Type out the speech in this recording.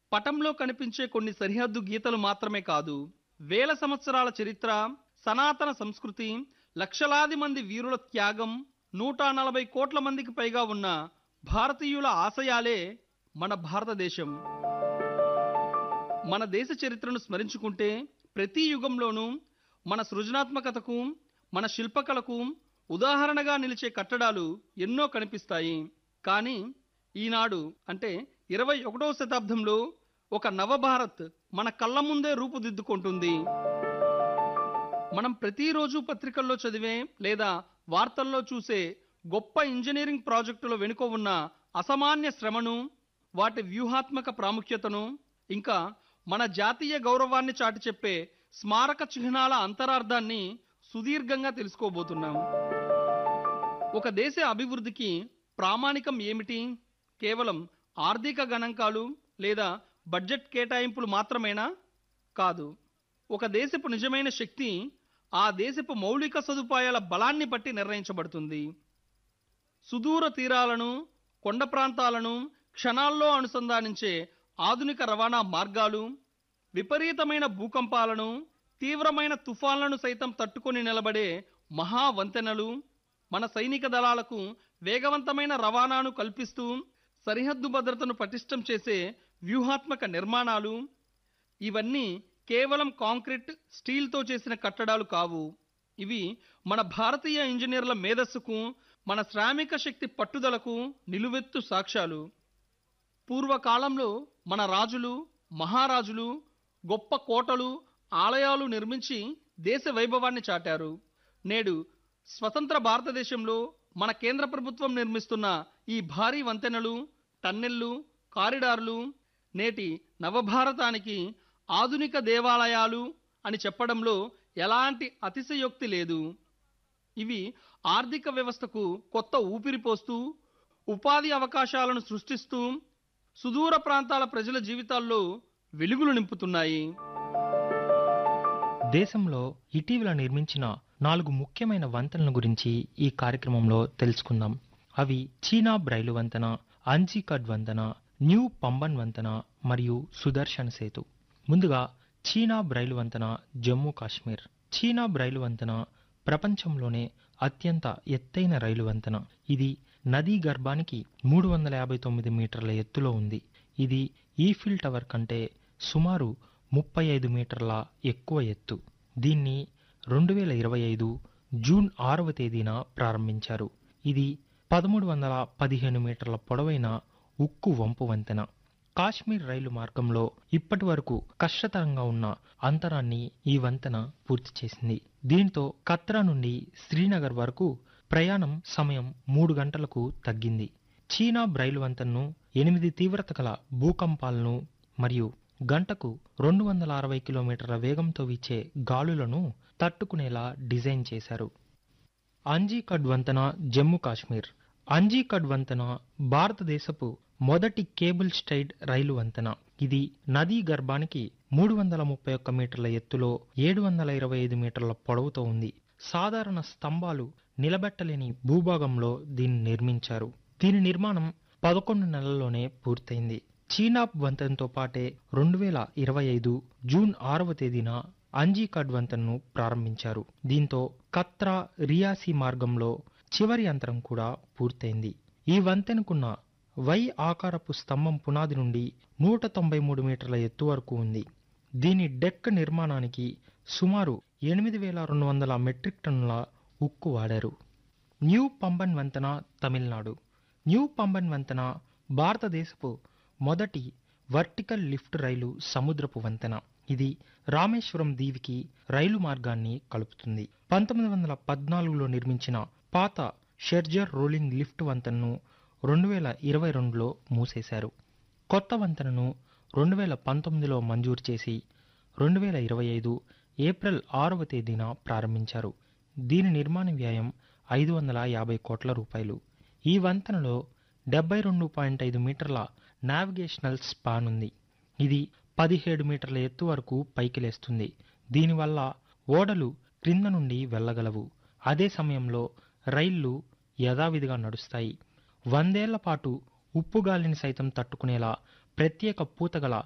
పటంలో కనిపించే కొన్ని సరిహద్దు గీతలు మాత్రమే కాదు వేల సంవత్సరాల చరిత్ర సనాతన సంస్కృతి లక్షలాది మంది వీరుల త్యాగం నూట నలభై కోట్ల మందికి పైగా ఉన్న భారతీయుల ఆశయాలే మన భారతదేశం మన దేశ చరిత్రను స్మరించుకుంటే ప్రతి యుగంలోనూ మన సృజనాత్మకతకు మన శిల్పకళకు ఉదాహరణగా నిలిచే కట్టడాలు ఎన్నో కనిపిస్తాయి కానీ ఈనాడు అంటే ఇరవై ఒకటవ శతాబ్దంలో ఒక నవభారత్ మన కళ్ళ ముందే రూపుదిద్దుకుంటుంది మనం ప్రతిరోజు పత్రికల్లో చదివే లేదా వార్తల్లో చూసే గొప్ప ఇంజనీరింగ్ ప్రాజెక్టుల వెనుక ఉన్న అసామాన్య శ్రమను వాటి వ్యూహాత్మక ప్రాముఖ్యతను ఇంకా మన జాతీయ గౌరవాన్ని చాటి చెప్పే స్మారక చిహ్నాల అంతరార్థాన్ని సుదీర్ఘంగా తెలుసుకోబోతున్నాం ఒక దేశ అభివృద్ధికి ప్రామాణికం ఏమిటి కేవలం ఆర్థిక గణాంకాలు లేదా బడ్జెట్ కేటాయింపులు మాత్రమేనా కాదు ఒక దేశపు నిజమైన శక్తి ఆ దేశపు మౌలిక సదుపాయాల బలాన్ని బట్టి నిర్ణయించబడుతుంది సుదూర తీరాలను కొండ ప్రాంతాలను క్షణాల్లో అనుసంధానించే ఆధునిక రవాణా మార్గాలు విపరీతమైన భూకంపాలను తీవ్రమైన తుఫాన్లను సైతం తట్టుకొని నిలబడే మహా వంతెనలు మన సైనిక దళాలకు వేగవంతమైన రవాణాను కల్పిస్తూ సరిహద్దు భద్రతను పటిష్టం చేసే వ్యూహాత్మక నిర్మాణాలు ఇవన్నీ కేవలం కాంక్రీట్ స్టీల్తో చేసిన కట్టడాలు కావు ఇవి మన భారతీయ ఇంజనీర్ల మేధస్సుకు మన శ్రామిక శక్తి పట్టుదలకు నిలువెత్తు సాక్ష్యాలు పూర్వకాలంలో మన రాజులు మహారాజులు గొప్ప కోటలు ఆలయాలు నిర్మించి దేశ వైభవాన్ని చాటారు నేడు స్వతంత్ర భారతదేశంలో మన కేంద్ర ప్రభుత్వం నిర్మిస్తున్న ఈ భారీ వంతెనలు టన్నెళ్ళు కారిడార్లు నేటి నవభారతానికి ఆధునిక దేవాలయాలు అని చెప్పడంలో ఎలాంటి అతిశయోక్తి లేదు ఇవి ఆర్థిక వ్యవస్థకు కొత్త ఊపిరి పోస్తూ ఉపాధి అవకాశాలను సృష్టిస్తూ సుదూర ప్రాంతాల ప్రజల జీవితాల్లో వెలుగులు నింపుతున్నాయి దేశంలో ఇటీవల నిర్మించిన నాలుగు ముఖ్యమైన వంతెనల గురించి ఈ కార్యక్రమంలో తెలుసుకుందాం అవి చీనాబ్ రైలు వంతెన అంజీకడ్ వంతెన న్యూ పంబన్ వంతెన మరియు సుదర్శన్ సేతు ముందుగా చీనాబ్ రైలు వంతెన జమ్మూ కాశ్మీర్ చీనాబ్ రైలు వంతెన ప్రపంచంలోనే అత్యంత ఎత్తైన రైలు వంతెన ఇది నదీ గర్భానికి మూడు వందల యాభై తొమ్మిది మీటర్ల ఎత్తులో ఉంది ఇది ఈఫిల్ టవర్ కంటే సుమారు ముప్పై ఐదు మీటర్ల ఎక్కువ ఎత్తు దీన్ని రెండు వేల ఇరవై ఐదు జూన్ ఆరవ తేదీన ప్రారంభించారు ఇది పదమూడు వందల పదిహేను మీటర్ల పొడవైన ఉక్కు వంపు వంతెన కాశ్మీర్ రైలు మార్గంలో ఇప్పటి వరకు కష్టతరంగా ఉన్న అంతరాన్ని ఈ వంతెన పూర్తి చేసింది దీంతో కత్రా నుండి శ్రీనగర్ వరకు ప్రయాణం సమయం మూడు గంటలకు తగ్గింది చీనా రైలు వంతెనను ఎనిమిది తీవ్రత గల భూకంపాలను మరియు గంటకు రెండు వందల అరవై కిలోమీటర్ల వేగంతో వీచే గాలులను తట్టుకునేలా డిజైన్ చేశారు అంజీకడ్ వంతెన జమ్మూ కాశ్మీర్ అంజీకడ్ వంతెన భారతదేశపు మొదటి కేబుల్ స్టైడ్ రైలు వంతెన ఇది నదీ గర్భానికి మూడు వందల ముప్పై ఒక్క మీటర్ల ఎత్తులో ఏడు వందల ఇరవై ఐదు మీటర్ల పొడవుతో ఉంది సాధారణ స్తంభాలు నిలబెట్టలేని భూభాగంలో దీన్ని నిర్మించారు దీని నిర్మాణం పదకొండు నెలల్లోనే పూర్తయింది చీనాబ్ వంతెనతో పాటే రెండు వేల ఇరవై ఐదు జూన్ ఆరవ తేదీన అంజీకడ్ వంతెనను ప్రారంభించారు దీంతో కత్రా రియాసీ మార్గంలో చివరి అంతరం కూడా పూర్తయింది ఈ వంతెనకున్న వై ఆకారపు స్తంభం పునాది నుండి నూట తొంభై మూడు మీటర్ల ఎత్తు వరకు ఉంది దీని డెక్ నిర్మాణానికి సుమారు ఎనిమిది వేల రెండు వందల మెట్రిక్ టన్నుల ఉక్కు వాడారు న్యూ పంబన్ వంతెన తమిళనాడు న్యూ పంబన్ వంతెన భారతదేశపు మొదటి వర్టికల్ లిఫ్ట్ రైలు సముద్రపు వంతెన ఇది రామేశ్వరం దీవికి రైలు మార్గాన్ని కలుపుతుంది పంతొమ్మిది వందల పద్నాలుగులో నిర్మించిన పాత షెర్జర్ రోలింగ్ లిఫ్ట్ వంతెనను రెండు వేల ఇరవై రెండులో మూసేశారు కొత్త వంతెనను రెండు వేల పంతొమ్మిదిలో మంజూరు చేసి రెండు వేల ఇరవై ఐదు ఏప్రిల్ ఆరవ తేదీన ప్రారంభించారు దీని నిర్మాణ వ్యయం ఐదు వందల యాభై కోట్ల రూపాయలు ఈ వంతెనలో డెబ్బై రెండు పాయింట్ ఐదు మీటర్ల నావిగేషనల్ స్పాన్ ఉంది ఇది పదిహేడు మీటర్ల ఎత్తు వరకు పైకి లేస్తుంది దీనివల్ల ఓడలు క్రింద నుండి వెళ్ళగలవు అదే సమయంలో రైళ్లు యథావిధిగా నడుస్తాయి వందేళ్ల పాటు ఉప్పు గాలిని సైతం తట్టుకునేలా ప్రత్యేక పూతగల